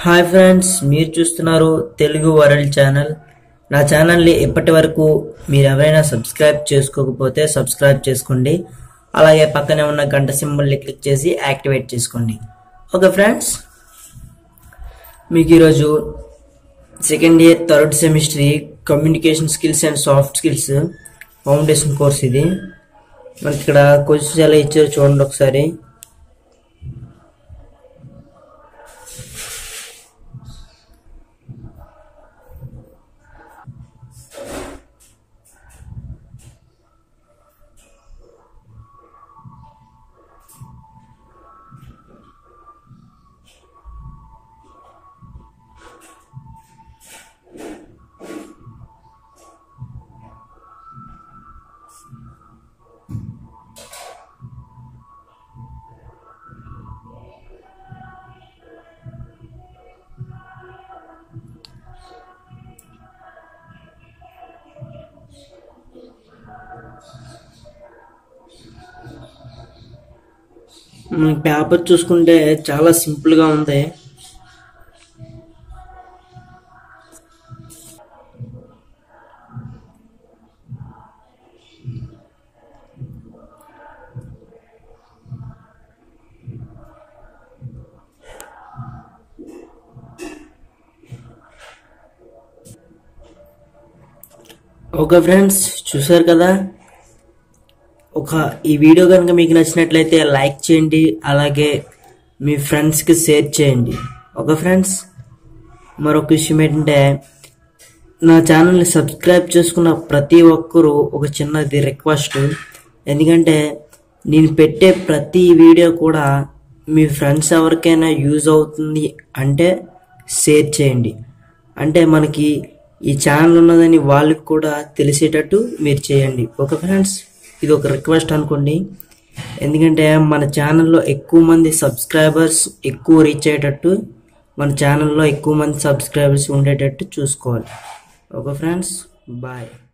hi friends మీరు చూస్తున్నారు Telugu world channel నా ఛానల్ని ఇప్పటి వరకు మీరు ఎవరైనా సబ్స్క్రైబ్ చేసుకోకపోతే సబ్స్క్రైబ్ చేసుకోండి అలాగే పక్కనే ఉన్న గంట సింబల్ని క్లిక్ చేసి యాక్టివేట్ చేసుకోండి ఓకే ఫ్రెండ్స్ మీకు ఈరోజు second year third semester communication skills and soft skills foundation course ఇది మనకి ఇక్కడ క్వశ్చన్స్ ఎలా ఇచ్చారో చూడండి ఒకసారి పేపర్ చూసుకుంటే చాలా సింపుల్గా ఉంది ఓకే ఫ్రెండ్స్ చూసారు కదా ఒక ఈ వీడియో కనుక మీకు నచ్చినట్లయితే లైక్ చేయండి అలాగే మీ ఫ్రెండ్స్కి షేర్ చేయండి ఓకే ఫ్రెండ్స్ మరొక విషయం ఏంటంటే నా ఛానల్ని సబ్స్క్రైబ్ చేసుకున్న ప్రతి ఒక్కరూ ఒక చిన్నది రిక్వెస్ట్ ఎందుకంటే నేను పెట్టే ప్రతి వీడియో కూడా మీ ఫ్రెండ్స్ ఎవరికైనా యూజ్ అవుతుంది అంటే షేర్ చేయండి అంటే మనకి ఈ ఛానల్ ఉన్నదని వాళ్ళకి కూడా తెలిసేటట్టు మీరు చేయండి ఓకే ఫ్రెండ్స్ ఇది ఒక రిక్వెస్ట్ అనుకోండి ఎందుకంటే మన ఛానల్లో ఎక్కువ మంది సబ్స్క్రైబర్స్ ఎక్కువ రీచ్ అయ్యేటట్టు మన ఛానల్లో ఎక్కువ మంది సబ్స్క్రైబర్స్ ఉండేటట్టు చూసుకోవాలి ఓకే ఫ్రెండ్స్ బాయ్